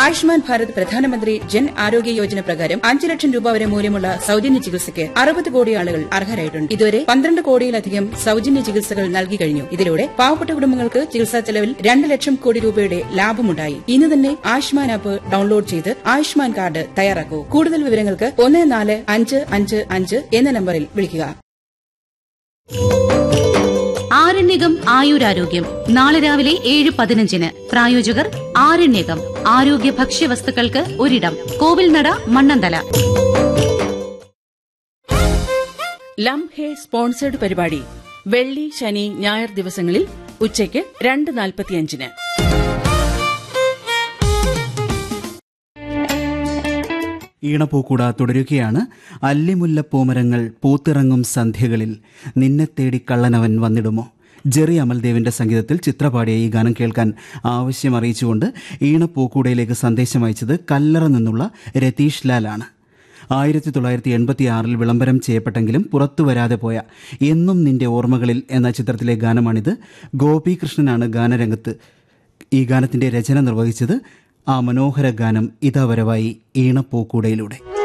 ആയുഷ്മാൻ ഭാരത് പ്രധാനമന്ത്രി ജൻ ആരോഗ്യ യോജന പ്രകാരം അഞ്ച് ലക്ഷം രൂപ വരെ മൂല്യമുള്ള സൌജന്യ ചികിത്സയ്ക്ക് അറുപത് കോടി ആളുകൾ അർഹരായിട്ടുണ്ട് ഇതുവരെ പന്ത്രണ്ട് കോടിയിലധികം സൌജന്യ ചികിത്സകൾ നൽകി കഴിഞ്ഞു ഇതിലൂടെ പാവപ്പെട്ട കുടുംബങ്ങൾക്ക് ചികിത്സാ ചെലവിൽ രണ്ട് ലക്ഷം കോടി രൂപയുടെ ലാഭമുണ്ടായി ഇന്ന് തന്നെ ആയുഷ്മാൻ ആപ്പ് ഡൌൺലോഡ് ചെയ്ത് ആയുഷ്മാൻ കാർഡ് തയ്യാറാക്കൂ കൂടുതൽ വിവരങ്ങൾക്ക് ഒന്ന് നാല് അഞ്ച് അഞ്ച് അഞ്ച് എന്ന നമ്പറിൽ വിളിക്കുക ആരണ്യകം ആയുരാരോഗ്യം നാളെ രാവിലെ ഏഴ് പതിനഞ്ചിന് പ്രായോജകർ ആരണ്യകം ആരോഗ്യ ഭക്ഷ്യവസ്തുക്കൾക്ക് ഒരിടം കോവിൽനട മണ്ണന്തല ലം ഹേ സ്പോൺസേഡ് പരിപാടി വെള്ളി ശനി ഞായർ ദിവസങ്ങളിൽ ഉച്ചയ്ക്ക് രണ്ട് നാൽപ്പത്തിയഞ്ചിന് ഈണപ്പൂക്കൂട തുടരുകയാണ് അല്ലിമുല്ലപ്പൂമരങ്ങൾ പൂത്തിറങ്ങും സന്ധ്യകളിൽ നിന്നെ തേടി കള്ളനവൻ വന്നിടുമോ ജെറി അമൽദേവിന്റെ സംഗീതത്തിൽ ചിത്രപാടിയ ഈ ഗാനം കേൾക്കാൻ ആവശ്യം അറിയിച്ചുകൊണ്ട് ഈണപ്പൂക്കൂടയിലേക്ക് സന്ദേശം അയച്ചത് കല്ലറ നിന്നുള്ള രതീഷ് ലാലാണ് ആയിരത്തി തൊള്ളായിരത്തി എൺപത്തി ആറിൽ വിളംബരം ചെയ്യപ്പെട്ടെങ്കിലും പുറത്തു വരാതെ പോയ എന്നും നിന്റെ ഓർമ്മകളിൽ എന്ന ചിത്രത്തിലെ ഗാനമാണിത് ഗോപികൃഷ്ണനാണ് ഗാനരംഗത്ത് ഈ ഗാനത്തിന്റെ രചന നിർവഹിച്ചത് ആ മനോഹര ഗാനം ഇതാ വരവായി ഈണപ്പൂക്കൂടയിലൂടെ